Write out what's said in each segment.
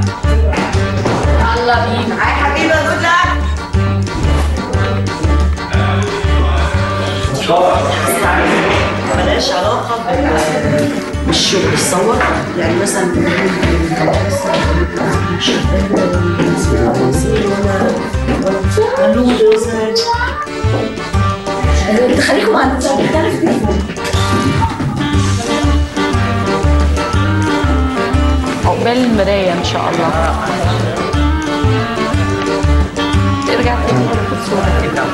يلا بينا هاي حبيبي جود لك ملهاش علاقة بال- بالشغل الصور يعني مثلا خليكم عند تعرف عقبال المراية إن شاء الله ترجع تاني في الصورة كده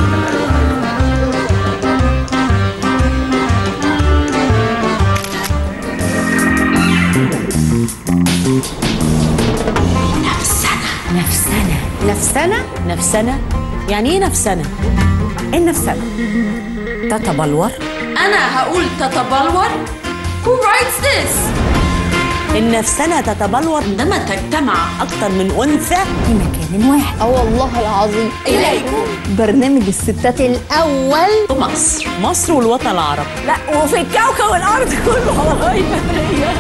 نفسنا نفسنا نفسنا يعني ايه نفسنا النفسنا تتبلور أنا هقول تتبلور Who writes this؟ النفسنة تتبلور عندما تجتمع أكتر من أنثى في مكان واحد اه والله العظيم إليكم برنامج الستات الاول في مصر مصر والوطن العربي لا وفي الكوكب الأرض كله والله هي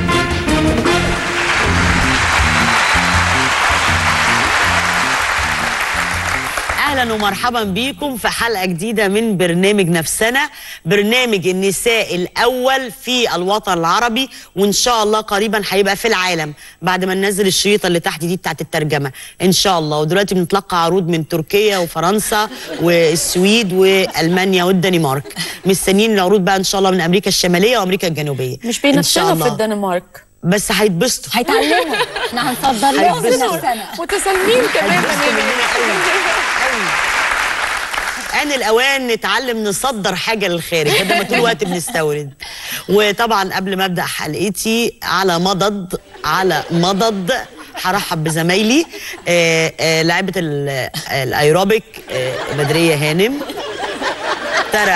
اهلا ومرحبا بيكم في حلقه جديده من برنامج نفسنا برنامج النساء الاول في الوطن العربي وان شاء الله قريبا هيبقى في العالم بعد ما ننزل الشريطه اللي تحت دي بتاعت الترجمه ان شاء الله ودلوقتي بنتلقى عروض من تركيا وفرنسا والسويد والمانيا والدنمارك مستنيين العروض بقى ان شاء الله من امريكا الشماليه وامريكا الجنوبيه مش إن شاء بينفسنا في الله. الدنمارك بس هيتبسطوا هيتعلموا احنا هنصدر لهم هيتبسطوا. نفسنا متسالمين كمان هيتبسطوا مننا قوي قوي آن الأوان نتعلم نصدر حاجة للخارج بدل ما طول الوقت بنستورد وطبعا قبل ما أبدأ حلقتي على مضض على مضض هرحب بزمايلي آه، آه، لاعبة ال- الأيروبيك آه، بدرية هانم ترى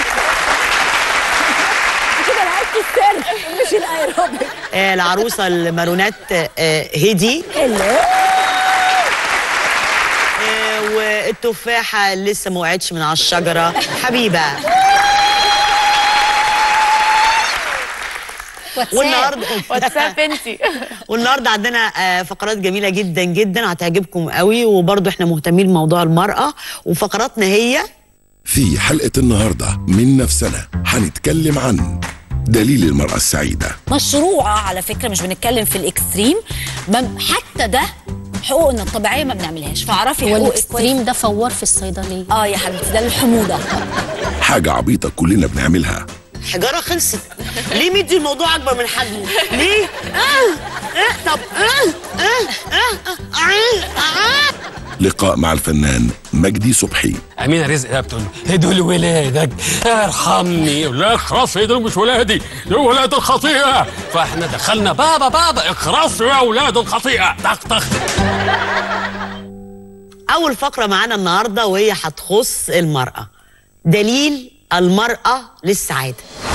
كده لعبت السيرك مش الايروبيك آه، العروسة المارونات آه، هدي آه، والتفاحة اللي لسه ما وقعتش من على الشجرة حبيبة والنهارده واتساب انتي والنهارده عندنا آه، فقرات جميله جدا جدا هتعجبكم قوي وبرضه احنا مهتمين بموضوع المراه وفقراتنا هي في حلقة النهاردة من نفسنا هنتكلم عن دليل المرأة السعيدة مشروع على فكره مش بنتكلم في الاكستريم ما- حتى ده حقوقنا الطبيعيه ما بنعملهاش فاعرفي هو حقوقك الاكستريم ده فوار في الصيدليه اه يا حبيبتي ده الحموضه حاجة عبيطة كلنا بنعملها حجاره خلصت ليه مدي الموضوع اكبر من حجمه ليه آه آه طب آه آه آه آه آه آه لقاء مع الفنان مجدي صبحي أمينة رزق ده بتقول له دول ولادك ارحمني يقول لها اخرسي دول مش ولادي دول ولاد الخطيئة فاحنا دخلنا بابا بابا اخرسوا يا ولاد الخطيئة طخ طخ اول فقره معانا النهارده وهي هتخص المراه دليل المراه للسعاده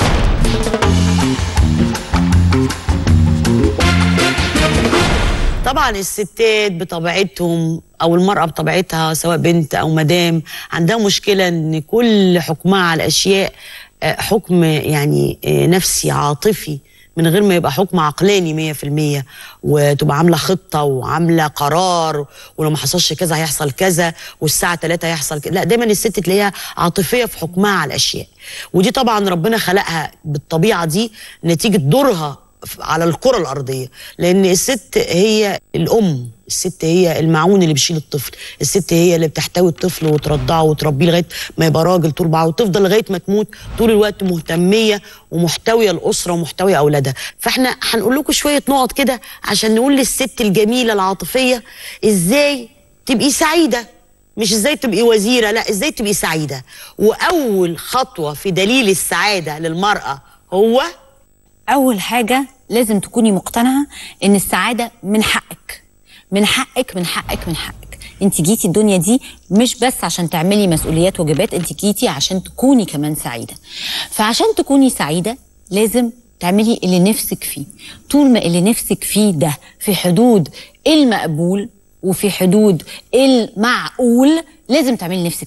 طبعا الستات بطبيعتهم او المراه بطبيعتها سواء بنت او مدام عندها مشكله ان كل حكمها على الاشياء آه، حكم يعني آه، نفسي عاطفي من غير ما يبقى حكم عقلاني مية في المية وتبقى عاملة خطة وعاملة قرار ولو ما حصلش كذا هيحصل كذا والساعة 3 هيحصل كذا لا دايما الست تلاقيها عاطفية في حكمها على الأشياء ودي طبعا ربنا خلقها بالطبيعة دي نتيجة دورها ف- على الكرة الأرضية لأن الست هي الأم الست هي المعون اللي بيشيل الطفل الست هي اللي بتحتوي الطفل وترضعه وتربيه لغايه ما يبقى راجل طول بعض وتفضل لغايه ما تموت طول الوقت مهتميه ومحتويه الاسره ومحتويه اولادها فاحنا هنقول لكم شويه نقط كده عشان نقول للست الجميله العاطفيه ازاي تبقي سعيده مش ازاي تبقي وزيره لا ازاي تبقي سعيده واول خطوه في دليل السعاده للمراه هو اول حاجه لازم تكوني مقتنعه ان السعاده من حقك من حقك من حقك من حقك انت جيتي الدنيا دي مش بس عشان تعملي مسؤوليات واجبات انت جيتي عشان تكوني كمان سعيده فعشان تكوني سعيده لازم تعملي اللي نفسك فيه طول ما اللي نفسك فيه ده في حدود المقبول وفي حدود المعقول لازم تعملي نفسك فيه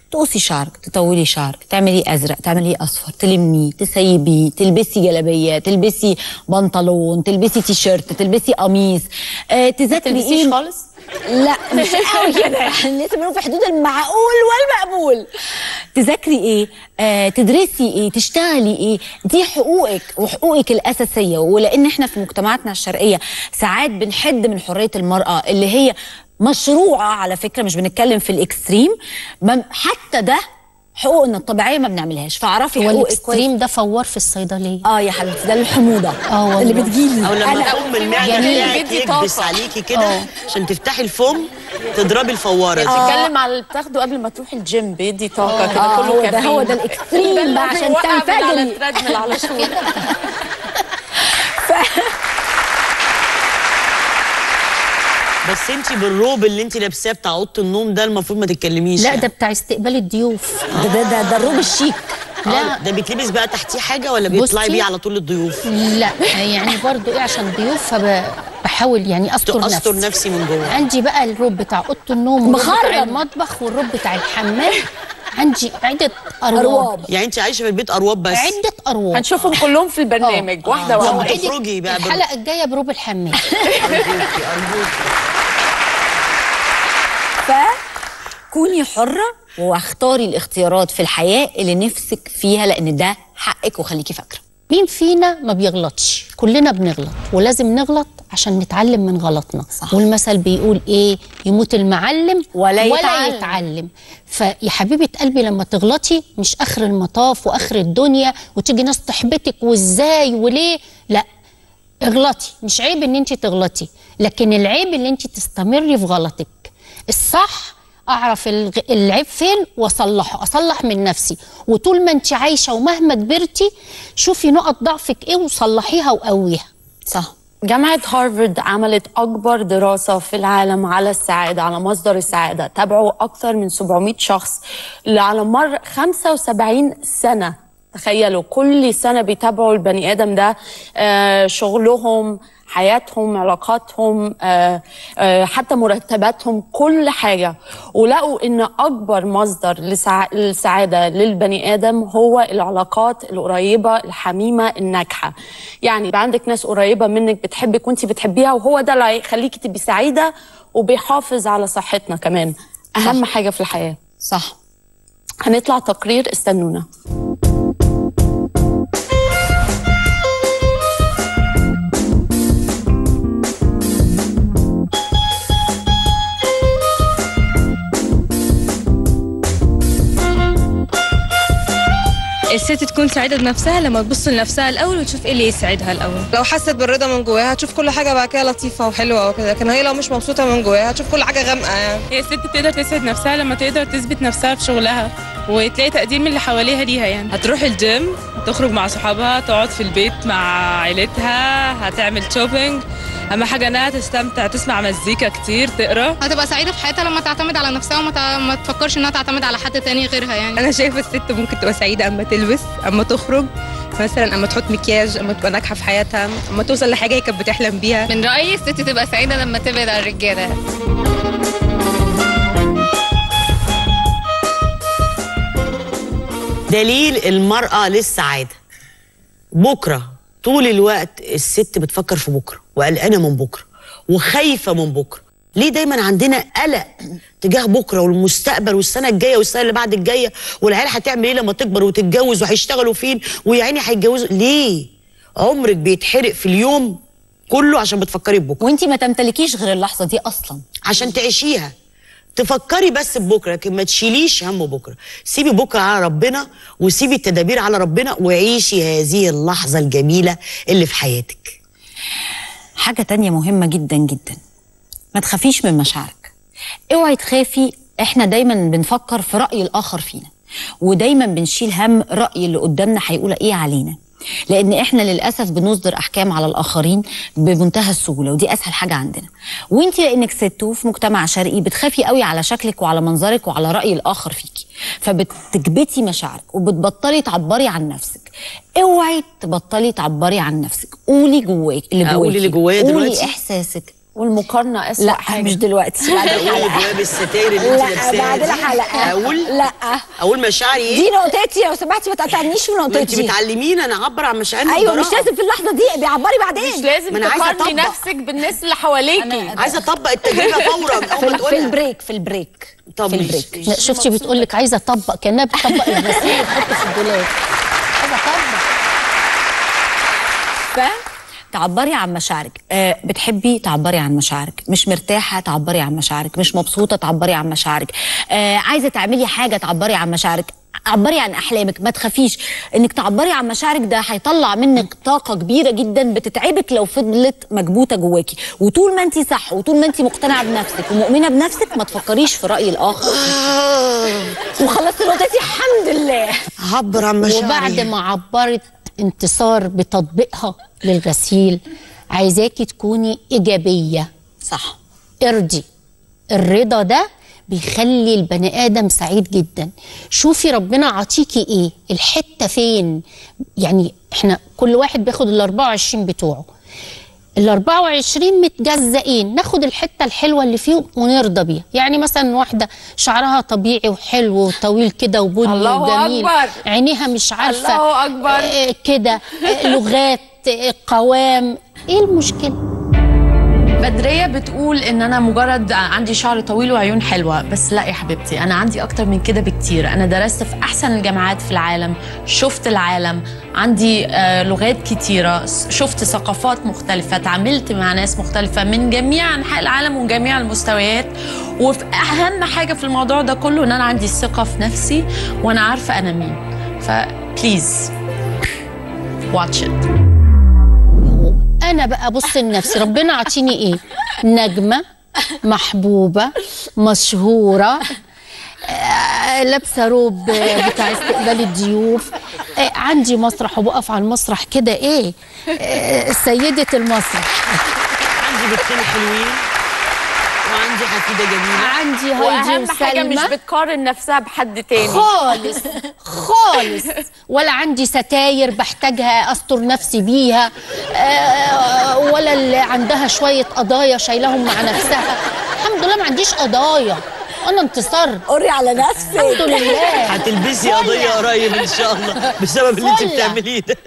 تقصي شعرك تطولي شعرك تعملي ازرق تعملي اصفر تلميه تسيبيه تلبسي جلابيه تلبسي بنطلون تلبسي تيشيرت تلبسي قميص آه تذاكري تلبسيش ايه خالص؟ لا مش قوي كده يعني لازم نقول في حدود المعقول والمقبول تذاكري ايه آه تدرسي ايه تشتغلي ايه دي حقوقك وحقوقك الاساسيه ولان احنا في مجتمعاتنا الشرقيه ساعات بنحد من حريه المراه اللي هي مشروعه على فكره مش بنتكلم في الاكستريم ما- حتى ده حقوقنا الطبيعيه ما بنعملهاش فاعرفي هو حقوقك كويس الاكستريم ده فوار في الصيدليه اه يا حبيبتي ده الحموضه اه والله. اللي بتجيلي او لما أنا- تقوم المعده جميل. بتاعك بيدي يكبس طاقة. عليكي كده عشان تفتحي الفم تضربي الفواره دي بتتكلم على اللي بتاخده قبل ما تروحي الجيم بيدي طاقه كده آه، كله هو ده- كافيين. هو ده الإكستريم ده اللي بقى عشان بيوقع من على تنفجري. التريدميل على طول بس انت بالروب اللي انت لابساه بتاع اوضه النوم ده المفروض ما تتكلميش لا يعني. ده بتاع استقبال الضيوف ده ده ده, ده الروب الشيك لا ده بيتلبس بقى تحتيه حاجه ولا بيطلعي بصي. بيه على طول الضيوف لا يعني برضو ايه عشان ضيوف فبحاول يعني استر استر نفسي نفسي من جوه عندي بقى الروب بتاع اوضه النوم والروب بتاع مخرم. المطبخ والروب بتاع الحمام عندي عده ارواب أرواب. يعني انت عايشه في البيت ارواب بس عده ارواب هنشوفهم كلهم في البرنامج واحده طب واحده تخرجي بقى بال- الحلقه الجايه بروب الحمام أرجوكي، أرجوكي. فكوني حرة واختاري الاختيارات في الحياة اللي نفسك فيها لأن ده حقك وخليكي فاكرة مين فينا ما بيغلطش كلنا بنغلط ولازم نغلط عشان نتعلم من غلطنا صح. والمثل بيقول ايه يموت المعلم ولا ولا يتعلم. يتعلم فيا حبيبه قلبي لما تغلطي مش اخر المطاف واخر الدنيا وتيجي ناس تحبطك وازاي وليه لا اغلطي مش عيب ان انت تغلطي لكن العيب ان انت تستمري في غلطك الصح اعرف الغ- العيب فين واصلحه اصلح من نفسي وطول ما انت عايشه ومهما كبرتي شوفي نقط ضعفك ايه وصلحيها وقويها صح جامعة هارفارد عملت أكبر دراسة في العالم على السعادة على مصدر السعادة تابعوا أكثر من 700 شخص اللي على مر 75 سنة تخيلوا كل سنة بيتابعوا البني آدم ده آه شغلهم حياتهم علاقاتهم آه آه حتى مرتباتهم كل حاجة ولقوا إن أكبر مصدر لسع- للسعادة للبني آدم هو العلاقات القريبة الحميمة الناجحة يعني يبقى عندك ناس قريبة منك بتحبك وانت بتحبيها وهو ده اللي هيخليكي تبقي سعيدة وبيحافظ على صحتنا كمان أهم حاجة في الحياة صح هنطلع تقرير استنونا الست تكون سعيدة بنفسها لما تبص لنفسها الأول وتشوف إيه اللي يسعدها الأول لو حست بالرضا من جواها هتشوف كل حاجه بعد كده لطيفه وحلوه وكده لكن هي لو مش مبسوطه من جواها هتشوف كل حاجه غامقه يعني هي الست تقدر تسعد نفسها لما تقدر تثبت نفسها في شغلها وتلاقي تقدير من اللي حواليها ليها يعني هتروح الجيم تخرج مع صحابها تقعد في البيت مع عيلتها هتعمل شوبينج أهم حاجة إنها تستمتع تسمع مزيكا كتير تقرا هتبقى سعيدة في حياتها لما تعتمد على نفسها وما تع- ما تفكرش انها تعتمد على حد تاني غيرها يعني انا شايفه الست ممكن تبقى سعيده اما تلبس اما تخرج مثلا اما تحط مكياج اما تبقى ناجحه في حياتها اما توصل لحاجه هي كانت بتحلم بيها من رأيي الست تبقى سعيدة لما تبعد عن الرجالة دليل المرأة للسعادة بكرة طول الوقت الست بتفكر في بكرة وقلقانة من بكرة وخايفة من بكرة ليه دايما عندنا قلق تجاه بكرة والمستقبل والسنة الجاية والسنة اللي بعد الجاية والعيال هتعمل ايه لما تكبر وتتجوز وهيشتغلوا فين ويا عيني هيتجوزوا ليه عمرك بيتحرق في اليوم كله عشان بتفكري ببكرة وانت ما تمتلكيش غير اللحظة دي أصلا عشان تعيشيها تفكري بس ببكره لكن ما تشيليش هم بكره سيبي بكره على ربنا وسيبي التدابير على ربنا وعيشي هذه اللحظه الجميله اللي في حياتك حاجة تانية مهمة جدا جدا ما تخافيش من مشاعرك اوعي تخافي احنا دايما بنفكر في رأي الآخر فينا ودايما بنشيل هم رأي اللي قدامنا هيقول ايه علينا لان احنا للاسف بنصدر احكام على الاخرين بمنتهى السهوله ودي اسهل حاجه عندنا وانت لانك ست وفي مجتمع شرقي بتخافي قوي على شكلك وعلى منظرك وعلى راي الاخر فيكي فبتكبتي مشاعرك وبتبطلي تعبري عن نفسك اوعي تبطلي تعبري عن نفسك قولي جواك اللي جواكي أقول اللي جوايا قولي دلوقتي؟ احساسك والمقارنه اسوء لا حاجه مش دلوقتي بعد اقول الحلقه جواب الستاير اللي انت لا لابساها بعد دي. الحلقه اقول لا اقول مشاعري ايه دي نقطتي لو سمحتي ما تقطعنيش في ما انت نقطتي بتعلميني انا اعبر عن مشاعري ايوه مش ببراءة. لازم في اللحظه دي بيعبري بعدين مش لازم ما أنا عايزة تقارني أطبق. نفسك بالناس اللي حواليكي عايزه اطبق التجربه فورا في, اول ما ال- في تقولها البريك في البريك طب في ماشي. البريك لا شفتي بتقول لك عايزه اطبق كانها بتطبق الغسيل وتحطه في الدولاب عايزه اطبق ف تعبري عن مشاعرك آه بتحبي تعبري عن مشاعرك مش مرتاحه تعبري عن مشاعرك مش مبسوطه تعبري عن مشاعرك آه عايزه تعملي حاجه تعبري عن مشاعرك عبري عن احلامك ما تخافيش انك تعبري عن مشاعرك ده هيطلع منك طاقه كبيره جدا بتتعبك لو فضلت مكبوته جواكي وطول ما انت صح وطول ما انت مقتنعه بنفسك ومؤمنه بنفسك ما تفكريش في راي الاخر وخلصت نقطتي الحمد لله هعبر عن مشاعري وبعد ما عبرت انتصار بتطبيقها للغسيل عايزاكي تكوني ايجابيه صح ارضي الرضا ده بيخلي البني ادم سعيد جدا شوفي ربنا عطيكي ايه الحته فين يعني احنا كل واحد بياخد ال 24 بتوعه ال 24 متجزئين ناخد الحته الحلوه اللي فيهم ونرضى بيها يعني مثلا واحده شعرها طبيعي وحلو وطويل كده وبني الله وجميل أكبر. عينيها مش عارفه الله أكبر. آه، كده آه، لغات آه، قوام ايه المشكله بدرية بتقول ان انا مجرد عندي شعر طويل وعيون حلوة بس لا يا حبيبتي انا عندي اكتر من كده بكتير انا درست في احسن الجامعات في العالم شفت العالم عندي آه لغات كتيرة شفت ثقافات مختلفة اتعاملت مع ناس مختلفة من جميع انحاء العالم ومن جميع المستويات وفي اهم حاجة في الموضوع ده كله ان انا عندي الثقة في نفسي وانا عارفة انا مين فبليز واتش ات انا بقى بص لنفسي ربنا عطيني ايه نجمه محبوبه مشهوره آه، لابسه روب آه، بتاع استقبال الضيوف آه، عندي مسرح وبقف على المسرح كده ايه آه، سيده المسرح عندي بنتين حلوين وعندي حفيده جميله عندي هايدي واهم حاجة مش وسلمى بتقارن نفسها بحد تاني خالص خالص ولا عندي ستاير بحتاجها استر نفسي بيها آه، ولا اللي عندها شويه قضايا شايلهم مع نفسها الحمد لله ما عنديش قضايا انا انتصار قري على نفسك الحمد لله هتلبسي قضيه قريب ان شاء الله بسبب اللي انت فلة. بتعمليه ده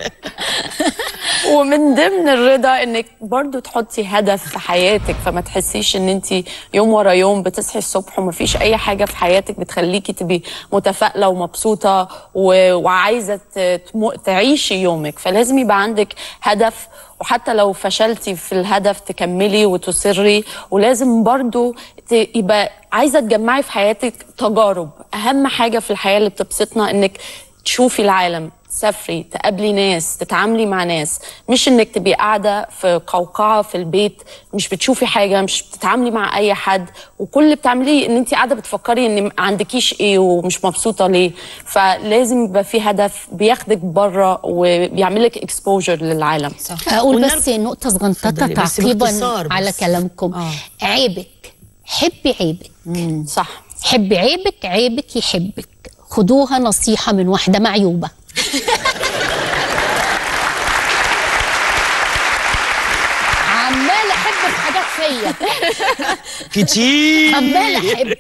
ومن ضمن الرضا انك برضو تحطي هدف في حياتك فما تحسيش ان انت يوم ورا يوم بتصحي الصبح ومفيش اي حاجه في حياتك بتخليكي تبقي متفائله ومبسوطه و... وعايزه ت... تم- تعيشي يومك فلازم يبقى عندك هدف وحتى لو فشلتي في الهدف تكملي وتصري ولازم برضو ت... يبقى عايزه تجمعي في حياتك تجارب اهم حاجه في الحياه اللي بتبسطنا انك تشوفي العالم تسافري تقابلي ناس تتعاملي مع ناس مش انك تبقي قاعده في قوقعه في البيت مش بتشوفي حاجه مش بتتعاملي مع اي حد وكل اللي بتعمليه ان انت قاعده بتفكري ان ما عندكيش ايه ومش مبسوطه ليه فلازم يبقى في هدف بياخدك بره وبيعملك اكسبوجر للعالم صح. اقول بس نقطه صغنططه اتفضلي، بس تعقيبا باختصار بس. على كلامكم عيبك حبي عيبك صح حبي عيبك عيبك يحبك خدوها نصيحه من واحده معيوبه عمال احب في حاجات فيا كتير عمال احب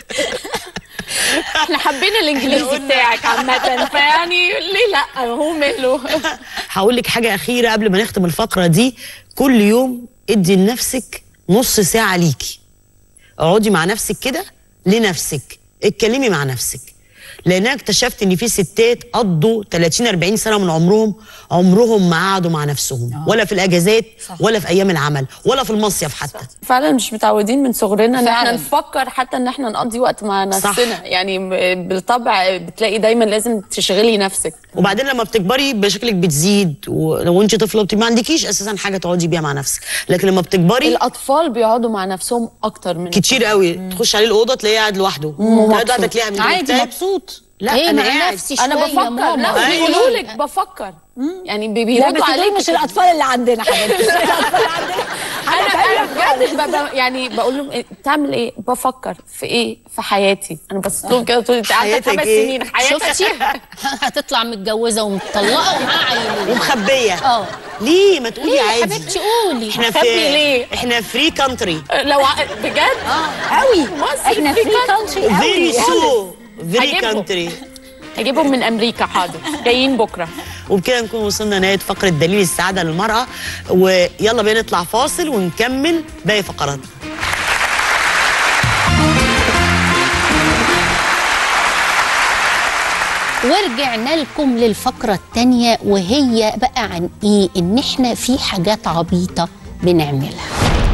احنا حابين الانجليزي بتاعك عامه فيعني ليه لا هو ماله هقول لك حاجه اخيره قبل ما نختم الفقره دي كل يوم ادي لنفسك نص ساعه ليكي اقعدي مع نفسك كده لنفسك اتكلمي مع نفسك لان انا اكتشفت ان في ستات قضوا 30 40 سنه من عمرهم عمرهم ما قعدوا مع نفسهم ولا في الاجازات ولا في ايام العمل ولا في المصيف حتى فعلا مش متعودين من صغرنا ان احنا فعلاً. نفكر حتى ان احنا نقضي وقت مع صح. نفسنا يعني م- بالطبع بتلاقي دايما لازم تشغلي نفسك وبعدين لما بتكبري مشاكلك بتزيد ولو انت طفله بتبقي ما عندكيش اساسا حاجه تقعدي بيها مع نفسك لكن لما بتكبري الاطفال بيقعدوا مع نفسهم اكتر من كتير قوي تخش عليه الاوضه تلاقيه قاعد لوحده قاعد قاعده تلاقيه عامل عادي كتاب. مبسوط لا ايه انا مع قاعد نفسي انا شوية بفكر ماما. لا أيوة. بيقولوا لك بفكر يعني بي- لا بيردوا بس دول عليك مش الاطفال اللي عندنا حبيبتي مش الاطفال اللي عندنا انا انا بجد ب- ب- يعني بقول لهم إيه، بتعمل ايه بفكر في ايه في حياتي انا بصيت لهم كده طول انت عندك حياتك خمس إيه؟ سنين حياتك شفتي هتطلع متجوزه ومطلقه ومعاها عيلين ومخبيه اه ليه ما تقولي ليه يا عادي حبيبتي قولي احنا مخبي في ليه؟ احنا فري كانتري لو ع- بجد قوي مصر احنا free فري كونتري فيري سو فري هجيبهم. كانتري هجيبهم من امريكا حاضر جايين بكره وبكده نكون وصلنا نهايه فقره دليل السعاده للمراه ويلا بينا نطلع فاصل ونكمل باقي فقراتنا ورجعنا لكم للفقرة التانية وهي بقى عن ايه ان احنا في حاجات عبيطة بنعملها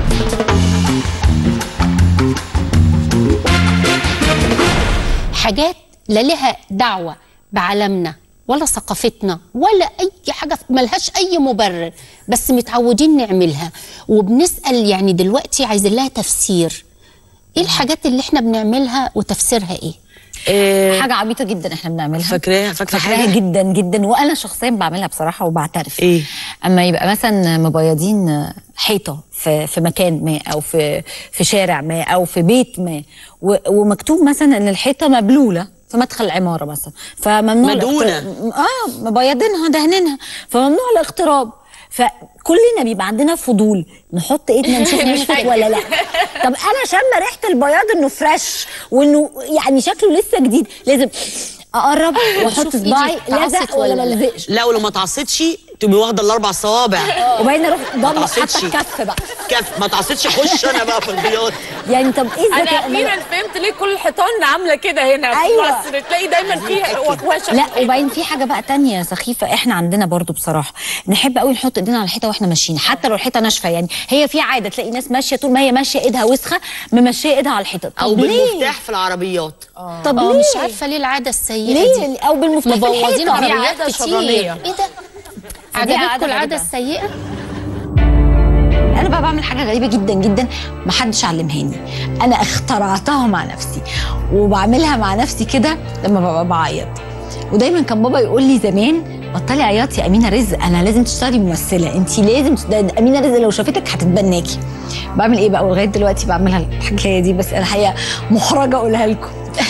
حاجات لا لها دعوة بعالمنا ولا ثقافتنا ولا اي حاجة ملهاش اي مبرر بس متعودين نعملها وبنسأل يعني دلوقتي عايزين لها تفسير ايه الحاجات اللي احنا بنعملها وتفسيرها ايه حاجه عبيطه جدا احنا بنعملها فاكراها فاكره فاكراها حاجه جدا جدا وانا شخصيا بعملها بصراحه وبعترف ايه اما يبقى مثلا مبيضين حيطه في في مكان ما او في في شارع ما او في بيت ما و- ومكتوب مثلا ان الحيطه مبلوله في مدخل العماره مثلا فممنوع مدهونة. الاقت- اه مبيضينها دهنينها فممنوع الاقتراب فكلنا بيبقى عندنا فضول نحط ايدنا نشوف نشفت ولا لا طب انا شامه ريحه البياض انه فريش وانه يعني شكله لسه جديد لازم اقرب واحط شوف إيدي صباعي اتعصت لزق ولا ولا ما لا. لزقش لا ولو ما تعصتش تبقي واخده الاربع صوابع وبعدين اروح ضم تعصتش. حتى الكف بقى كف ما تعصتش خش انا بقى في البياض يعني طب ايه انا الذكاء اخيرا فهمت ليه كل الحيطان عامله كده هنا في أيوة. مصر تلاقي دايما فيها وشم لا وبعدين في حاجه بقى تانية سخيفه احنا عندنا برضو بصراحه نحب قوي نحط ايدينا على الحيطه واحنا ماشيين حتى لو الحيطه ناشفه يعني هي في عاده تلاقي ناس ماشيه طول ما هي ماشيه ايدها وسخه ممشيه ايدها على الحيطه او طب ليه بالمفتاح في العربيات طب اه ليه مش عارفه ليه العاده السيئه ليه دي او بالمفتاح في مبوظين الحيطة. دي عربيات عادة كتير شرانية. ايه ده عادة عجبتكم العاده غريبة. السيئه انا بقى بعمل حاجه غريبه جدا جدا ما حدش علمهاني انا اخترعتها مع نفسي وبعملها مع نفسي كده لما ببقى بعيط ودايما كان بابا يقول لي زمان بطلي عياط يا امينه رزق انا لازم تشتغلي ممثله انت لازم تشت- ده امينه رزق لو شافتك هتتبناكي بعمل ايه بقى ولغايه دلوقتي بعملها الحكايه دي بس انا الحقيقه محرجه اقولها لكم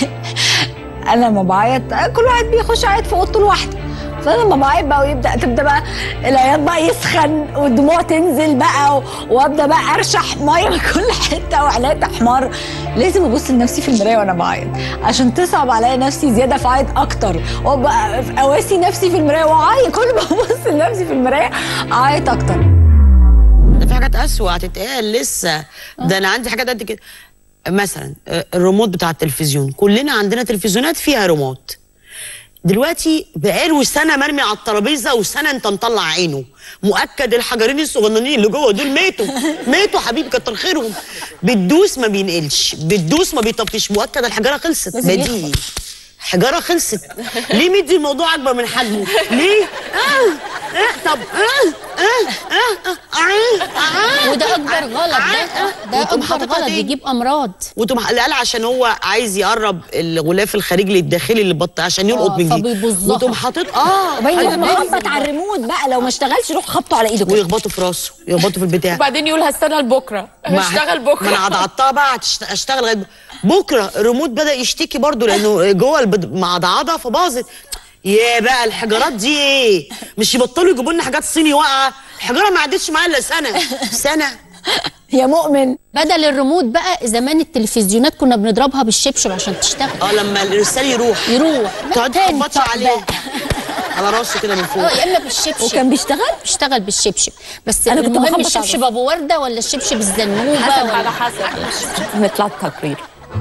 انا لما بعيط كل واحد بيخش يعيط في اوضته لوحده فانا لما بعيط بقى ويبدا تبدا بقى العياط بقى يسخن والدموع تنزل بقى و- وابدا بقى ارشح ميه من كل حته وعينيا احمر لازم ابص لنفسي في المرايه وانا بعيط عشان تصعب عليا نفسي زياده فاعيط اكتر وابقى اواسي نفسي في المرايه واعيط كل ما ابص لنفسي في المرايه اعيط اكتر ده في حاجات اسوء هتتقال لسه ده انا عندي حاجات قد كده مثلا آه، الريموت بتاع التلفزيون كلنا عندنا تلفزيونات فيها ريموت دلوقتي بقاله سنه مرمي على الترابيزه وسنه انت مطلع عينه مؤكد الحجرين الصغننين اللي جوه دول ماتوا ماتوا حبيبي كتر خيرهم بتدوس ما بينقلش بتدوس ما بيطفيش مؤكد الحجره خلصت لازم بديهي حجاره خلصت ليه مدي الموضوع اكبر من حجمه ليه آه آه طب آه آه آه آه آه آه وده اكبر غلط ده ده وتقوم اكبر حاططها غلط تاني. بيجيب امراض وتقوم قال عشان هو عايز يقرب الغلاف الخارجي للداخلي اللي بط عشان يلقط آه، من دي فبيبظها. وتقوم حاطط اه وبعدين يروح حاجة مخبط تاني. على الريموت بقى لو ما اشتغلش يروح خبطه على ايده كده. ويخبطوا في راسه يخبطوا في البتاع وبعدين يقول هستنى لبكره ما- هشتغل ما انا بكره عضعضتها بقى هتشت- هشتغل لغايه بكره الريموت بدا يشتكي برضو لانه جوه البد- معضعضه فباظت يا بقى الحجارات دي ايه مش يبطلوا يجيبوا لنا حاجات صيني واقعه الحجاره ما عدتش معايا الا سنه سنه يا مؤمن بدل الريموت بقى زمان التلفزيونات كنا بنضربها بالشبشب عشان تشتغل اه لما الارسال يروح يروح تقعد تاني تخبطش طق عليه بقى. على راسه كده من فوق اه يا اما بالشبشب وكان بيشتغل بيشتغل بالشبشب بس أنا كنت المهم بخبط الشبشب على ابو ورده ولا الشبشب الزنوبه حسب ولا على حسب نطلع التقرير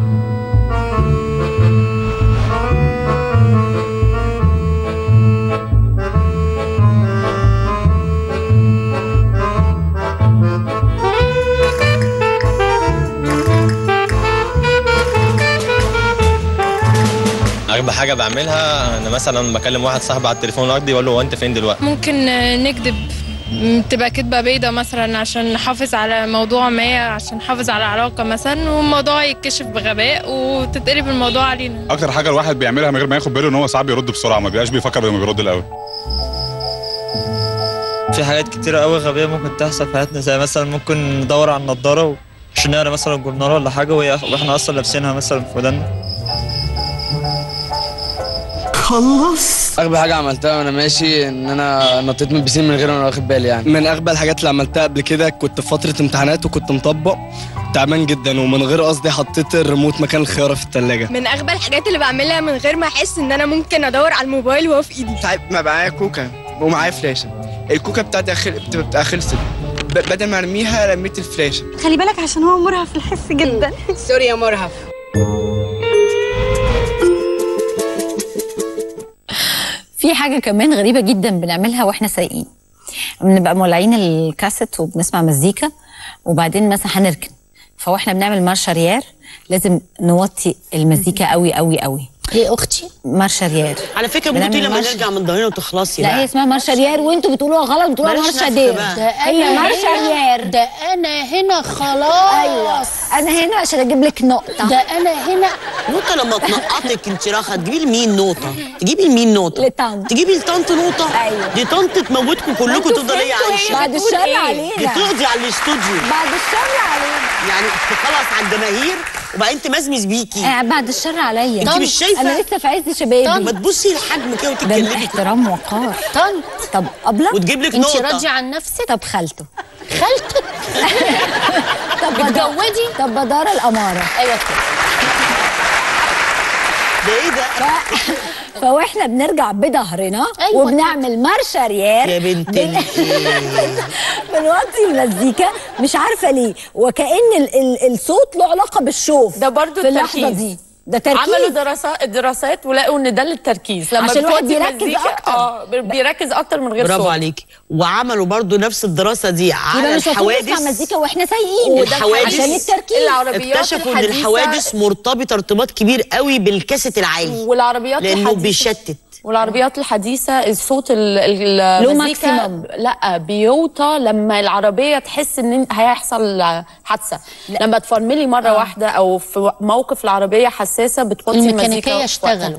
اغبى حاجه بعملها انا مثلا بكلم واحد صاحبي على التليفون الارضي واقول له هو انت فين دلوقتي ممكن آه، نكذب م، تبقى كدبة بيضة مثلا عشان نحافظ على موضوع ما عشان نحافظ على علاقة مثلا والموضوع يتكشف بغباء وتتقلب الموضوع علينا اكتر حاجه الواحد بيعملها من غير ما ياخد باله ان هو ساعات بيرد بسرعه ما بيبقاش بيفكر لما بيرد الاول في حاجات كتيرة قوي غبية ممكن تحصل في حياتنا زي مثلا ممكن ندور على النضارة عشان نقرا مثلا جورنال ولا حاجة وهي- واحنا أصلا لابسينها مثلا في ودنا خلص اغبى حاجه عملتها وانا ماشي ان انا نطيت من البسين من غير ما انا واخد بالي يعني من اغبى الحاجات اللي عملتها قبل كده كنت في فتره امتحانات وكنت مطبق تعبان جدا ومن غير قصدي حطيت الريموت مكان الخياره في الثلاجه من اغبى الحاجات اللي بعملها من غير ما احس ان انا ممكن ادور على الموبايل وهو في ايدي ساعات ما معايا كوكا ومعايا فلاشه الكوكا بتاعتي أخل... بتبقى خلصت ب... بدل ما ارميها رميت الفلاشه خلي بالك عشان هو مرهف الحس جدا سوري يا مرهف في حاجه كمان غريبه جدا بنعملها واحنا سايقين بنبقى مولعين الكاسيت وبنسمع مزيكا وبعدين مثلا هنركن فواحنا بنعمل مارش ريار لازم نوطي المزيكا قوي قوي قوي هي اختي مارش ريار على فكره ممكن تقولي لما نرجع من ظهرنا وتخلصي لا بقى. هي اسمها مارش ريار وانتوا بتقولوها غلط بتقولوها بلاش مارش نفخ دير بقى. ده هي أنا مارش هنا- ريار ده انا هنا خلاص ايوه انا هنا عشان اجيب لك نقطه ده انا هنا نوطه لما تنقطك انت راخه تجيبي لمين نوطه تجيبي لمين نوطه لطنط تجيبي لطنط نوطه ايوه دي طنط تموتكم كلكم انتوا تفضل هي فهمتوا عايشه هي بعد بتقول الشر إيه؟ علينا. بتقضي على الاستوديو بعد الشر علينا يعني تخلص على الجماهير وبعدين تمزمز بيكي آه بعد الشر عليا انت مش شايفه انا لسه في عز شبابي ما تبصي لحجم كده ده وتتكلمي احترام وقار طنط طب ابله وتجيب لك انت نقطه راضيه عن نفسك طب خالته خالتك طب بتجودي طب بدار الاماره ايوه كده ده ايه ده ف... فواحنا بنرجع بظهرنا أيوة وبنعمل مارشا ريال يا بنت بن... الايه بنوطي المزيكا مش عارفه ليه وكأن ال... ال... الصوت له علاقه بالشوف ده برضو في اللحظه التركيز. دي ده تركيز عملوا دراسات دراسات ولقوا ان ده للتركيز لما عشان الواحد بتوطي بيركز مزيكا- أكتر. اه بيركز اكتر من غير برافو صوت عليكي وعملوا برضو نفس الدراسه دي يبقى على مش المفروض نسمع الحوادث مزيكا واحنا سايقين الحوادث عشان التركيز العربيات اكتشفوا ان الحديثة- الحوادث مرتبطه ارتباط كبير قوي بالكاسيت العالي والعربيات لانه الحديثة بيشتت والعربيات الحديثة الصوت ال- ال- له المزيكا ماكسيمم. لا بيوطى لما العربية تحس ان هيحصل حادثة لما تفرملي مرة واحدة او في موقف العربية حساسة بتوطي المزيكا الميكانيكيه في وقتها. اشتغلوا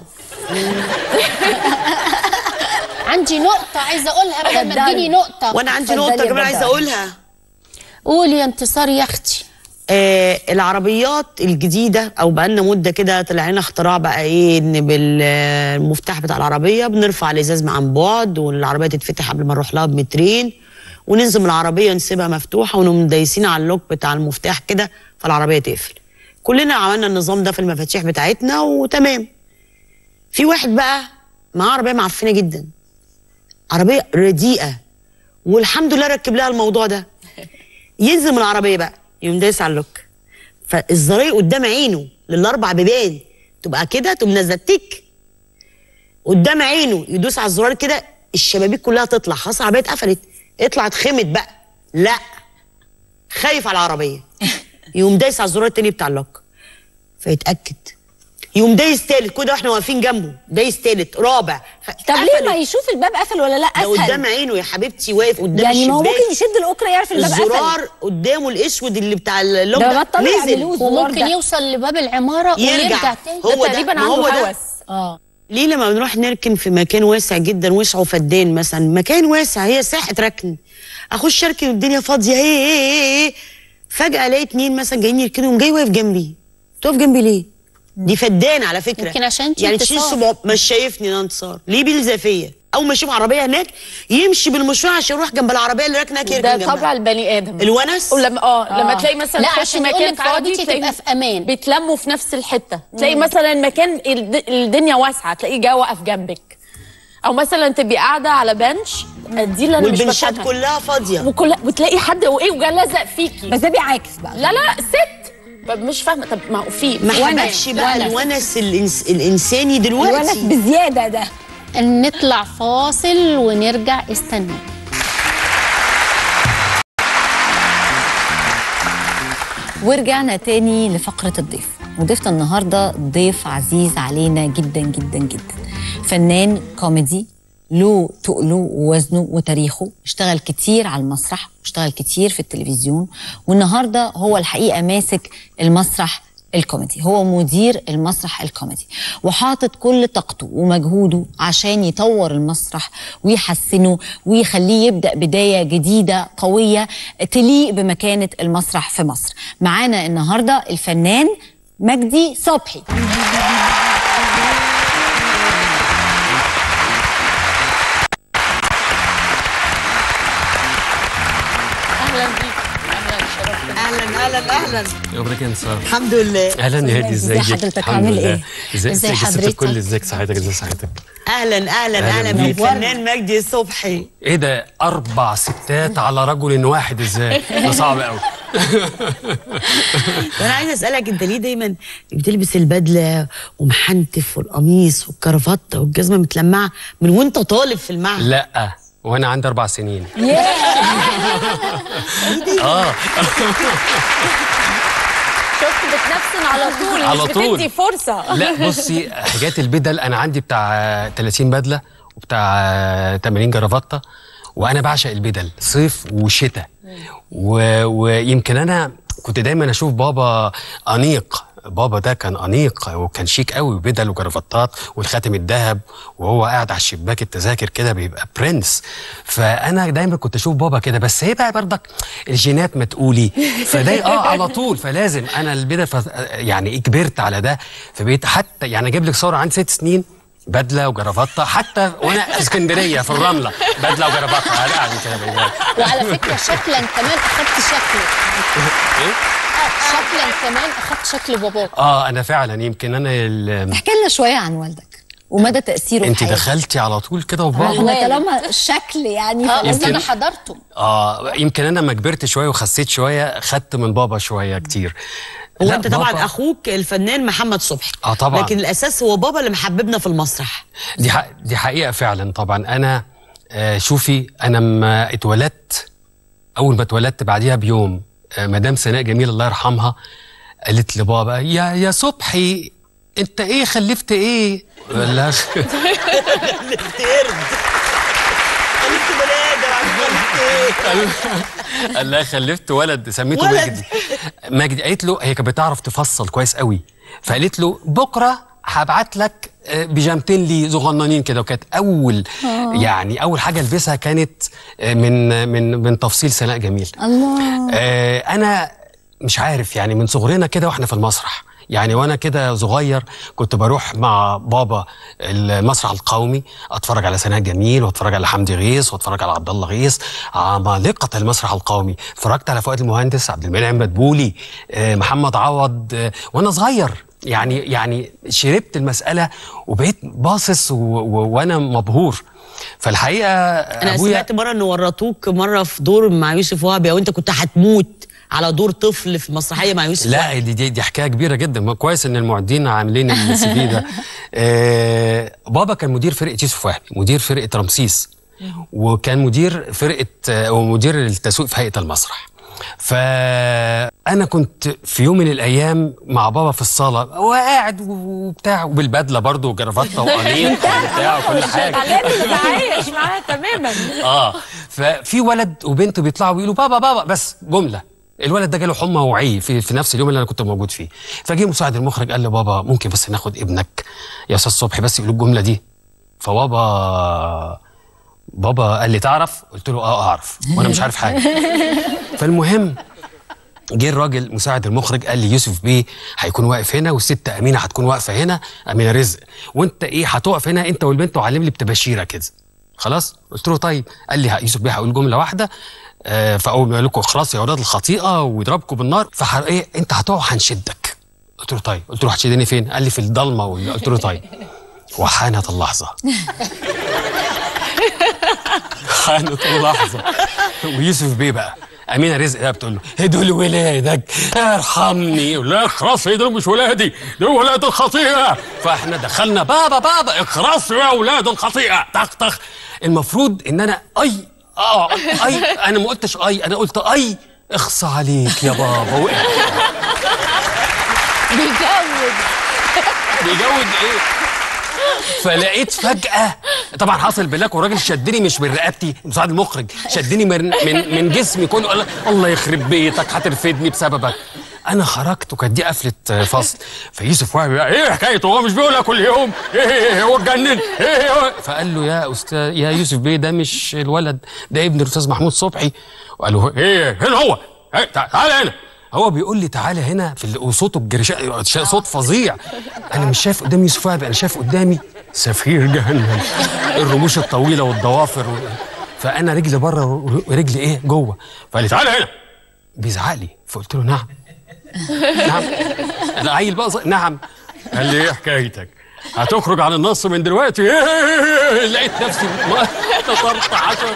عندي نقطة عايزة أقولها بدل ما اتفضلي. تديني نقطة وانا عندي اتفضلي نقطه يا كمان عايزه بدر. اقولها قولي يا انتصار يا أختي آه العربيات الجديده او بقالنا مده كده طلع لنا اختراع بقى ايه ان بالمفتاح بتاع العربيه بنرفع الازاز عن بعد والعربيه تتفتح قبل ما نروح لها بمترين وننزل من العربيه نسيبها مفتوحه ونقوم دايسين على اللوك بتاع المفتاح كده فالعربيه تقفل كلنا عملنا النظام ده في المفاتيح بتاعتنا وتمام في واحد بقى معاه عربيه معفنه جدا عربيه رديئه والحمد لله ركب لها الموضوع ده ينزل من العربيه بقى يقوم دايس على اللوك فالزراير قدام عينه للاربع بيبان تبقى كده تقوم نازله تك قدام عينه يدوس على الزرار كده الشبابيك كلها تطلع خلاص العربيه اتقفلت اطلع اتخمد بقى لا خايف على العربيه يقوم دايس على الزرار التاني بتاع اللوك فيتاكد يقوم دايس تالت كده واحنا واقفين جنبه دايس تالت رابع طب ليه ما يشوف الباب قفل ولا لا ده اسهل قدام عينه يا حبيبتي واقف قدام يعني ما هو الشباك ممكن يشد الاكره يعرف الباب قفل الزرار قدامه الاسود اللي بتاع اللوك ده ده بطلوا نزل يعملوه الزرار وممكن ده. يوصل لباب العمارة يرجع ويرجع تاني هو ده تقريبا ما عنده هو ده. هوس اه ليه لما بنروح نركن في مكان واسع جدا وسع وفدان مثلا مكان واسع هي ساحه ركن اخش اركن والدنيا فاضيه هي هي هي هي فجاه الاقي اتنين مثلا جايين يركنوا جاي واقف جنبي تقف جنبي ليه؟ دي فدان على فكره يمكن عشان انت يعني انتصار. تشيل صبع مش شايفني انا انتصار ليه بيلزق فيا اول ما يشوف عربيه هناك يمشي بالمشوار عشان يروح جنب العربيه اللي راكنه هناك ده يركن جنبها طبع البني ادم الونس ولما اه لما آه. تلاقي مثلا لا، تخش عشان مكان يقولك فاضي عربيتي تلاقيهم تبقى في أمان. بيتلموا في نفس الحته تلاقي مثلا مكان الد- الدنيا واسعه تلاقيه جاي واقف جنبك او مثلا تبقي قاعده على بنش دي اللي انا مش والبنشات بفهمها. كلها فاضيه وكل وتلاقي حد وايه وجا لازق فيكي بس ده بيعاكس بقى لا لا ست طب مش فاهمه طب ما هو في ما في حبكش بقى ونس. الونس الإنس الانساني الونس دلوقتي بزياده ده نطلع فاصل ونرجع استنى ورجعنا تاني لفقرة الضيف وضيفنا النهاردة ضيف عزيز علينا جدا جدا جدا فنان كوميدي له تقله ووزنه وتاريخه اشتغل كتير على المسرح واشتغل كتير في التلفزيون والنهاردة هو الحقيقة ماسك المسرح الكوميدي هو مدير المسرح الكوميدي وحاطط كل طاقته ومجهوده عشان يطور المسرح ويحسنه ويخليه يبدأ بداية جديدة قوية تليق بمكانة المسرح في مصر معانا النهاردة الفنان مجدي صبحي اهلا بيك اهلا شرفتنا اهلا اهلا اهلا يومك انت ساره الحمد لله اهلا يا هادي ازيك ازي حضرتك؟ الحمد عامل لله. ايه؟ ازاي ازاي ازيك يا ست حضرتك؟ الكل ازيك صحتك ازاي صحتك اهلا اهلا أهلاً اهلا بيك. بالفنان مجدي صبحي ايه ده اربع ستات على رجل واحد ازاي ده صعب قوي وانا عايزه اسالك انت ليه دايما بتلبس البدله ومحنتف والقميص والكرافته والجزمه متلمعه من وانت طالب في المعهد لا وانا عندي اربع سنين اه شفت بتنفسن على طول على مش طول. بتدي فرصه لا بصي حاجات البدل انا عندي بتاع 30 بدله وبتاع 80 جرافطه وانا بعشق البدل صيف وشتاء و... ويمكن انا كنت دايما اشوف بابا انيق بابا ده كان انيق وكان شيك قوي بدل وجرافطات والخاتم الذهب وهو قاعد على الشباك التذاكر كده بيبقى برنس فانا دايما كنت اشوف بابا كده بس هي بقى برضك الجينات ما تقولي فده اه على طول فلازم انا البدل ف... يعني كبرت على ده فبقيت حتى يعني اجيب لك صوره عندي ست سنين بدله وجرافطه حتى وانا في اسكندريه في الرمله بدله وجرافطه على قاعد كده بيبقى. وعلى فكره شكلا كمان اخدت شكله إيه؟ شكلا كمان اخدت شكل باباك اه انا فعلا يمكن انا ال... احكي لنا شوية عن والدك ومدى تأثيره انت في حياتك. دخلتي على طول كده احنا وبابا طالما الشكل يعني اه فلازم بس انا يمكن- حضرته اه يمكن انا لما كبرت شويه وخسيت شويه خدت من بابا شويه كتير هو لا، انت طبعا بابا- اخوك الفنان محمد صبحي اه طبعا لكن الاساس هو بابا اللي محببنا في المسرح دي حق دي حقيقه فعلا طبعا انا آه شوفي انا لما اتولدت اول ما اتولدت بعديها بيوم آه مدام سناء جميل الله يرحمها قالت لبابا يا يا صبحي انت ايه خلفت ايه لا خلفت قرد خلفت بني ادم خلفت قال لها خلفت ولد سميته ولد. مجدي مجدي قالت له هي كانت بتعرف تفصل كويس قوي فقالت له بكره هبعت لك آه، بيجامتين لي صغننين كده وكانت اول آه. يعني اول حاجه البسها كانت آه، من من من تفصيل سناء جميل الله آه، انا مش عارف يعني من صغرنا كده واحنا في المسرح يعني وانا كده صغير كنت بروح مع بابا المسرح القومي اتفرج على سناء جميل واتفرج على حمدي غيث واتفرج على عبد الله غيث عمالقه المسرح القومي اتفرجت على فؤاد المهندس عبد المنعم مدبولي آه، محمد عوض آه، وانا صغير يعني يعني شربت المساله وبقيت باصص و- و- وانا مبهور فالحقيقه انا ابويا سمعت مره ان ورطوك مره في دور مع يوسف وهبي او انت كنت هتموت على دور طفل في مسرحيه مع يوسف لا دي, دي دي حكايه كبيره جدا ما كويس ان المعدين عاملين السي في ده آه بابا كان مدير فرقه يوسف وهبي مدير فرقه رمسيس وكان مدير فرقه آه، ومدير التسويق في هيئه المسرح فانا كنت في يوم من الايام مع بابا في الصاله وقاعد وبتاع وبالبدله برضه وجرافته وقليل وبتاع وكل حاجه متعايش معاها تماما اه ففي ولد وبنت بيطلعوا بيقولوا بابا بابا بس جمله الولد ده جاله حمى وعي في, في نفس اليوم اللي انا كنت موجود فيه فجه مساعد المخرج قال لي بابا ممكن بس ناخد ابنك يا استاذ صبحي بس يقول الجمله دي فبابا بابا قال لي تعرف قلت له اه اعرف وانا مش عارف حاجه فالمهم جه الراجل مساعد المخرج قال لي يوسف بيه هيكون واقف هنا والست امينه هتكون واقفه هنا امينه رزق وانت ايه هتقف هنا انت والبنت وعلم لي بتباشيره كده خلاص قلت له طيب قال لي يوسف بيه هقول جمله واحده آه فاول ما يقول لكم خلاص يا اولاد الخطيئه ويضربكم بالنار فح ايه انت هتقع هنشدك قلت له طيب قلت له هتشدني فين قال لي في الضلمه وال- قلت له طيب وحانت اللحظه حانت اللحظه ويوسف بيه بقى امينه رزق ده بتقول له دول ولادك ارحمني يقول لا اخرسي دول مش ولادي دول ولاد الخطيئه فاحنا دخلنا بابا بابا اخرسوا يا ولاد الخطيئه طخ طخ المفروض ان انا اي اه اي انا ما قلتش اي انا قلت اي اخصى عليك يا بابا وقع بيجود بيجود ايه فلقيت فجأة طبعا حصل بلاك والراجل شدني مش من رقبتي مساعد المخرج شدني من من من جسمي كله قال الله يخرب بيتك هترفدني بسببك انا خرجت وكانت دي قفله فصل فيوسف وهبي بقى ايه حكايته هو مش بيقولها كل يوم ايه هو اتجنن ايه هو فقال له يا استاذ يا يوسف بيه ده مش الولد ده ابن الاستاذ محمود صبحي وقال له ايه هنا هو إيه تع- تعالى هنا هو بيقول لي تعالى هنا في ال- وصوته الجرشاء شا- صوت فظيع انا مش شايف قدامي يوسف وهبي انا شايف قدامي سفير جهنم الرموش الطويله والضوافر و... فانا رجلي بره ورجلي ايه جوه فقال لي تعالى هنا بيزعق لي فقلت له نعم نعم انا عيل بقى صغير. نعم قال لي ايه حكايتك هتخرج عن النص من دلوقتي لقيت نفسي نطرت عشر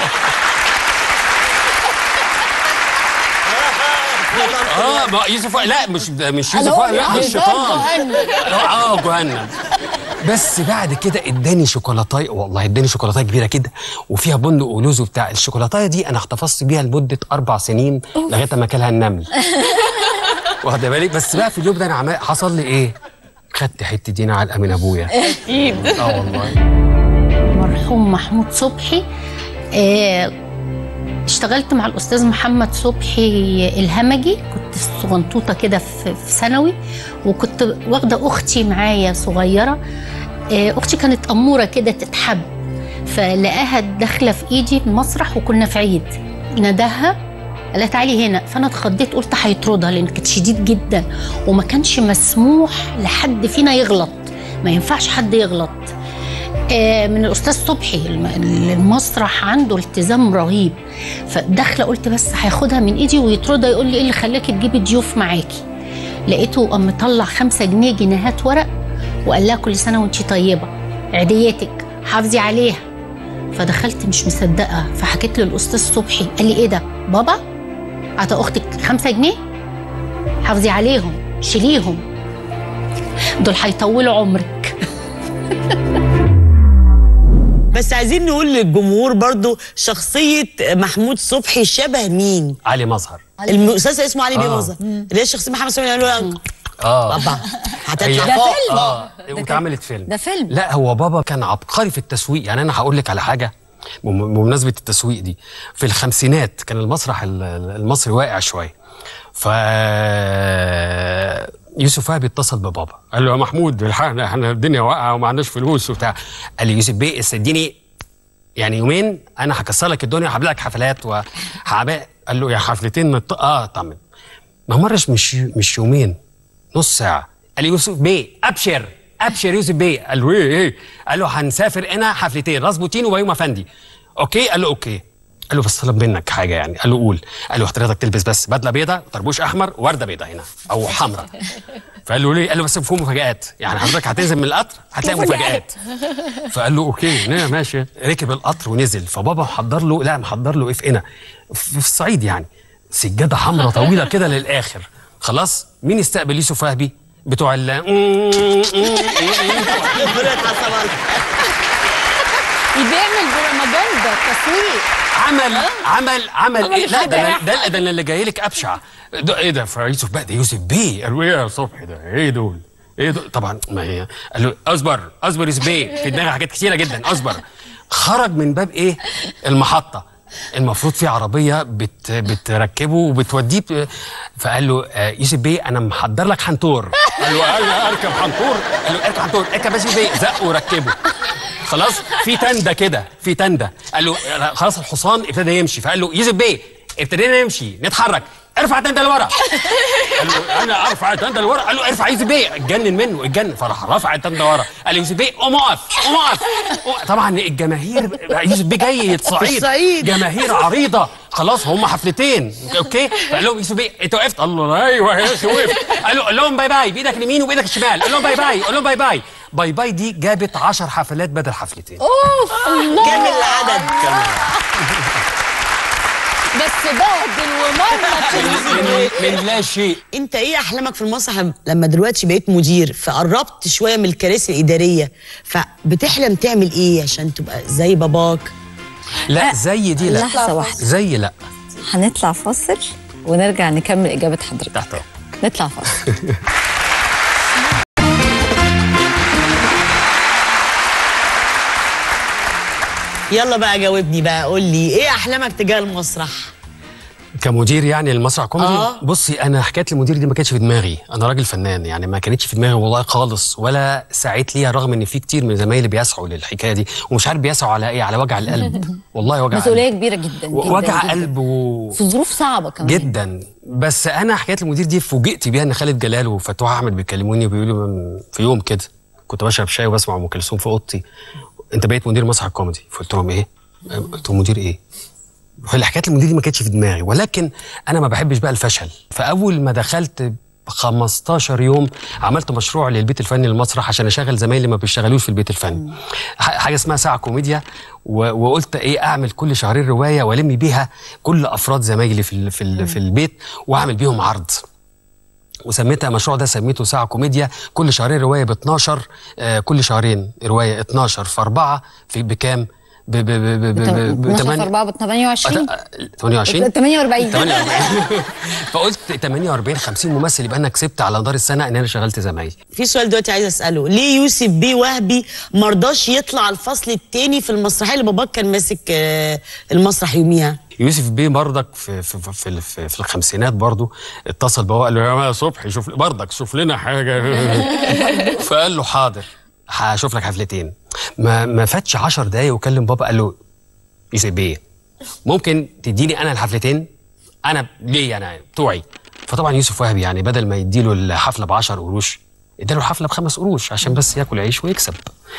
اه ما يوسف لا مش مش يوسف هو لا يعني مش الشيطان جهنم. اه جهنم بس بعد كده اداني شوكولاتايه والله اداني شوكولاتايه كبيره كده وفيها بندق ولوز وبتاع الشوكولاتايه دي انا احتفظت بيها لمده اربع سنين لغايه ما اكلها النمل واخده بالك بس بقى في اليوم ده انا عمال حصل لي ايه؟ خدت حته دين علقه من ابويا اكيد اه والله مرحوم محمود صبحي آه، اشتغلت مع الاستاذ محمد صبحي الهمجي كنت صغنطوطه كده في في ثانوي وكنت واخده اختي معايا صغيره آه، اختي كانت اموره كده تتحب فلقاها داخله في ايدي المسرح وكنا في عيد نداها قال لها تعالي هنا فانا اتخضيت قلت هيطردها لان كانت شديد جدا وما كانش مسموح لحد فينا يغلط ما ينفعش حد يغلط آه، من الاستاذ صبحي الم- المسرح عنده التزام رهيب فداخله قلت بس هياخدها من ايدي ويطردها يقول لي ايه اللي خلاكي تجيبي ضيوف معاكي لقيته قام مطلع خمسة جنيه جنيهات ورق وقال لها كل سنه وانت طيبه عيديتك حافظي عليها فدخلت مش مصدقه فحكيت للاستاذ صبحي قال لي ايه ده بابا عطى اختك خمسة جنيه حافظي عليهم شيليهم دول هيطولوا عمرك بس عايزين نقول للجمهور برضو شخصية محمود صبحي شبه مين؟ علي مظهر المسلسل اسمه علي بيه آه. مظهر اللي هي شخصية محمد صبحي اللي قالوا اه بابا هتطلع هي- فوق اه واتعملت فيلم ده فيلم لا هو بابا كان عبقري في التسويق يعني انا هقول لك على حاجه بم- بمناسبه التسويق دي في الخمسينات كان المسرح ال- ال- المصري واقع شويه ف يوسف وهبي اتصل ببابا قال له يا محمود الحقنا احنا الدنيا واقعه وما عندناش فلوس وبتاع قال لي يوسف بيه استديني يعني يومين انا هكسر لك الدنيا وهعمل لك حفلات وهعمل قال له يا حفلتين نط... اه طمن ما مرش مش مش يومين نص ساعه قال لي يوسف بيه ابشر ابشر يوسف بيه قال له ايه ايه قال له هنسافر هنا حفلتين راس بوتين وبيوم افندي اوكي قال له اوكي قال له بس طلب منك حاجه يعني قال له قول قال له حضرتك تلبس بس بدله بيضاء طربوش احمر وورده بيضاء هنا او حمراء فقال له ليه قال له بس في مفاجآت يعني حضرتك هتنزل من القطر هتلاقي مفاجآت فقال له اوكي نعم ماشي ركب القطر ونزل فبابا محضر له لا محضر له ايه في هنا في الصعيد يعني سجاده حمراء طويله كده للاخر خلاص مين استقبل يوسف وهبي بتوع ال بيعمل بروباجندا تسويق عمل عمل عمل عمل إيه؟ لا ده حاجة أنا- ده ده أنا اللي جاي لك ابشع ده ايه ده فيوسف بقى ده يوسف بيه قالوا ايه يا صبحي ده ايه دول ايه دول طبعا ما هي قال له اصبر اصبر يوسف بيه في دماغي حاجات كتيره جدا اصبر خرج من باب ايه المحطه المفروض في عربيه بت بتركبه وبتوديه ب- فقال له آه، يوسف بيه انا محضر لك حنطور قال له انا اركب حنطور قال له اركب حنطور اركب يا يوسف بيه زق وركبه خلاص في تندة كده في تندة قال له خلاص الحصان ابتدى يمشي فقال له يوسف بيه ابتدينا نمشي نتحرك ارفع التندة لورا قال له انا ارفع التندة لورا قال له ارفع يوسف بيه اتجنن منه اتجنن فراح رفع التندة لورا قال له يوسف بيه قوم اقف قوم اقف قوم- طبعا الجماهير يوسف بيه جاي يتصعيد الصعيد. جماهير عريضه خلاص هم حفلتين اوكي فقال لهم يوسف بيه انت وقفت قال له ايوه يا أخي وقفت قال له قول لهم باي باي بايدك اليمين وبايدك الشمال قول لهم باي باي قول لهم باي باي باي باي دي جابت 10 حفلات بدل حفلتين اوف الله كامل العدد بس بهدل ومرمط من, من لا شيء انت ايه احلامك في المسرح لما دلوقتي بقيت مدير فقربت شويه من الكراسي الاداريه فبتحلم تعمل ايه عشان تبقى زي باباك لا زي دي لا لحظة واحدة. زي لا هنطلع فاصل ونرجع نكمل إجابة حضرتك تحت أمرك. نطلع فاصل يلا بقى جاوبني بقى قول لي ايه احلامك تجاه المسرح كمدير يعني المسرح كوميدي آه. بصي انا حكايه المدير دي ما كانتش في دماغي انا راجل فنان يعني ما كانتش في دماغي والله خالص ولا سعيت ليها رغم ان في كتير من زمايلي بيسعوا للحكايه دي ومش عارف بيسعوا على ايه على وجع القلب والله وجع قلب مسؤوليه كبيره جدا جدا وجع جداً. قلب و... في ظروف صعبه كمان جدا بس انا حكايه المدير دي فوجئت بيها ان خالد جلال وفتوح احمد بيكلموني وبيقولوا من- في يوم كده كنت بشرب شاي وبسمع ام كلثوم في اوضتي انت بقيت مدير مسرح الكوميدي فقلت لهم ايه؟ قلت لهم مدير ايه؟ فالحكايه المدير دي ما كانتش في دماغي ولكن انا ما بحبش بقى الفشل فاول ما دخلت ب 15 يوم عملت مشروع للبيت الفني للمسرح عشان اشغل زمايلي ما بيشتغلوش في البيت الفني ح- حاجه اسمها ساعه كوميديا و- وقلت ايه اعمل كل شهرين روايه والم بيها كل افراد زمايلي في ال- في, ال- في البيت واعمل بيهم عرض وسميتها المشروع ده سميته ساعة كوميديا كل شهرين رواية ب 12 آه كل شهرين رواية 12 في 4 في بكام؟ ب ب ب ب ب ب 12 في تمانية- 4 ب 28 28 48 48 فقلت 48 50 ممثل يبقى انا كسبت على مدار السنه ان انا شغلت زمايلي في سؤال دلوقتي عايز اساله ليه يوسف بيه وهبي مرضاش يطلع الفصل الثاني في المسرحيه اللي باباك كان ماسك آه، المسرح يوميها يوسف بيه برضك في في في, في, في, في الخمسينات برضه اتصل بابا قال له يا يا صبحي شوف برضك شوف لنا حاجه فقال له حاضر هشوف لك حفلتين ما ما فاتش 10 دقايق وكلم بابا قال له يوسف بيه ممكن تديني انا الحفلتين انا ليه انا بتوعي فطبعا يوسف وهبي يعني بدل ما يديله الحفله ب 10 قروش اداله الحفله بخمس قروش عشان بس ياكل عيش ويكسب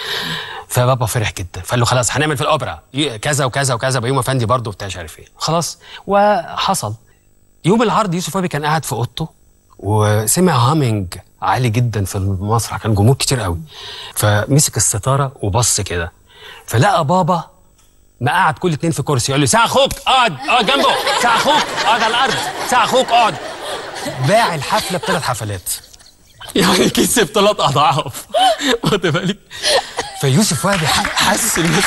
فبابا فرح جدا فقال له خلاص هنعمل في الاوبرا ي- كذا وكذا وكذا بيوم افندي برضه وبتاع مش عارف ايه خلاص وحصل يوم العرض يوسف وهبي كان قاعد في اوضته وسمع هامينج عالي جدا في المسرح كان جمهور كتير قوي فمسك الستاره وبص كده فلقى بابا مقعد كل اتنين في كرسي يقول له ساعة اخوك اقعد اقعد جنبه ساعة اخوك اقعد على الارض ساعة اخوك اقعد باع الحفله بثلاث حفلات يعني كسب ثلاث اضعاف واخد بالك فيوسف وهبي ح- حاسس الناس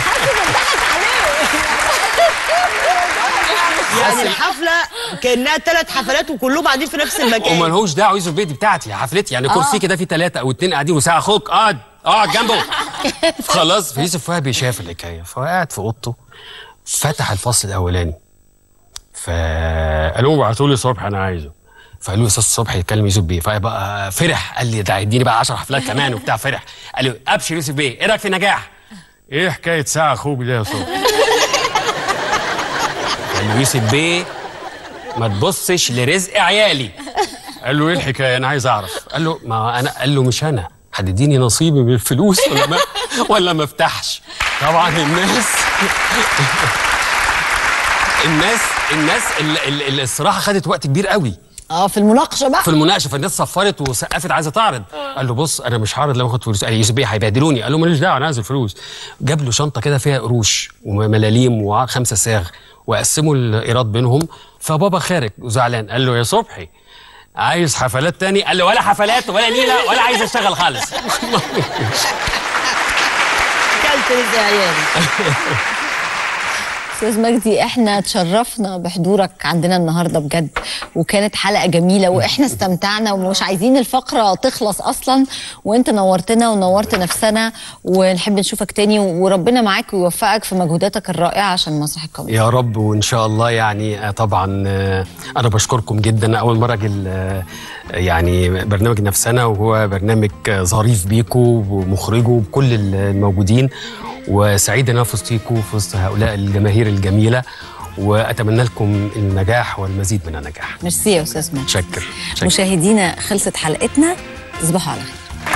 يعني الحفله كانها ثلاث حفلات وكلهم قاعدين في نفس المكان وملهوش دعوه يوسف بيه دي بتاعتي حفلتي يعني آه. كرسي كده فيه ثلاثه او اتنين قاعدين وساعه اخوك اقعد اقعد جنبه خلاص فيوسف وهبي شاف الحكايه فقعد في اوضته فتح الفصل الاولاني فقالوا له ابعتوا لي صبحي انا عايزه فقالوا له استاذ صبحي يتكلم يوسف بيه فبقى فرح قال لي ده هيديني بقى 10 حفلات كمان وبتاع فرح قال له ابشر يوسف بيه ايه رايك في نجاح؟ ايه حكايه ساعه اخوك دي يا صبحي؟ قال له يوسف بيه ما تبصش لرزق عيالي قال له ايه الحكايه انا عايز اعرف قال له ما انا قال له مش انا هتديني نصيبي من الفلوس ولا ما ولا ما افتحش طبعا الناس الناس الناس ال- ال- ال- الصراحه خدت وقت كبير قوي اه في المناقشه بقى في المناقشه فالناس صفرت وسقفت عايزه تعرض قال له بص انا مش هعرض لما اخد فلوس قال لي يوسف بيه هيبهدلوني قال له ماليش دعوه انا عايز الفلوس جاب له شنطه كده فيها قروش وملاليم وخمسه صاغ وقسموا الايراد بينهم فبابا خارج وزعلان قال له يا صبحي عايز حفلات تاني قال له ولا حفلات ولا نيله ولا عايز اشتغل خالص كلت رزق عيالي استاذ مجدي احنا اتشرفنا بحضورك عندنا النهارده بجد وكانت حلقه جميله واحنا استمتعنا ومش عايزين الفقره تخلص اصلا وانت نورتنا ونورت نفسنا ونحب نشوفك تاني وربنا معاك ويوفقك في مجهوداتك الرائعه عشان مسرح الكوميدي يا رب وان شاء الله يعني آه، طبعا آه، انا بشكركم جدا اول مره اجي ال- يعني برنامج نفسنا وهو برنامج آه، ظريف بيكو ومخرجه بكل الموجودين وسعيد ان انا في وسطيكوا في وسط هؤلاء الجماهير الجميله واتمنى لكم النجاح والمزيد من النجاح ميرسي يا استاذ مجدي شكر شكر مشاهدينا خلصت حلقتنا تصبحوا على خير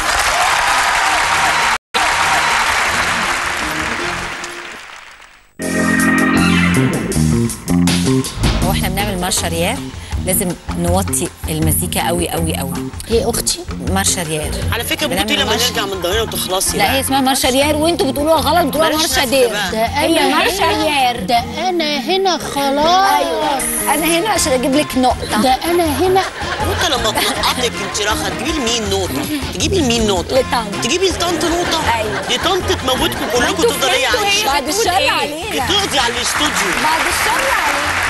هو احنا بنعمل مارشا ريال لازم نوطي المزيكا قوي قوي قوي هي اختي مارشا ريال على فكره بنعمل بتقولي لما مارشا. نرجع من ضهرنا وتخلصي لا بقى. هي اسمها مارشا ريال وانتوا بتقولوها غلط بتقولوها بلاش مارشا نفس دير بقى. ده هي انا مارشا هنا ريال ده انا هنا خلاص ايوه انا هنا عشان اجيب لك نقطه ده انا هنا نوتة لما تنقطك انت راخه تجيبي لمين نوتة؟ تجيبي لمين نوتة؟ لطنط تجيبي لطنط نوتة؟ أيوة. دي طنط تموتكم كلكم انتوا تفضلي فهمتوا عايشة هي بعد الشر علينا تقضي على الاستوديو بعد الشر علينا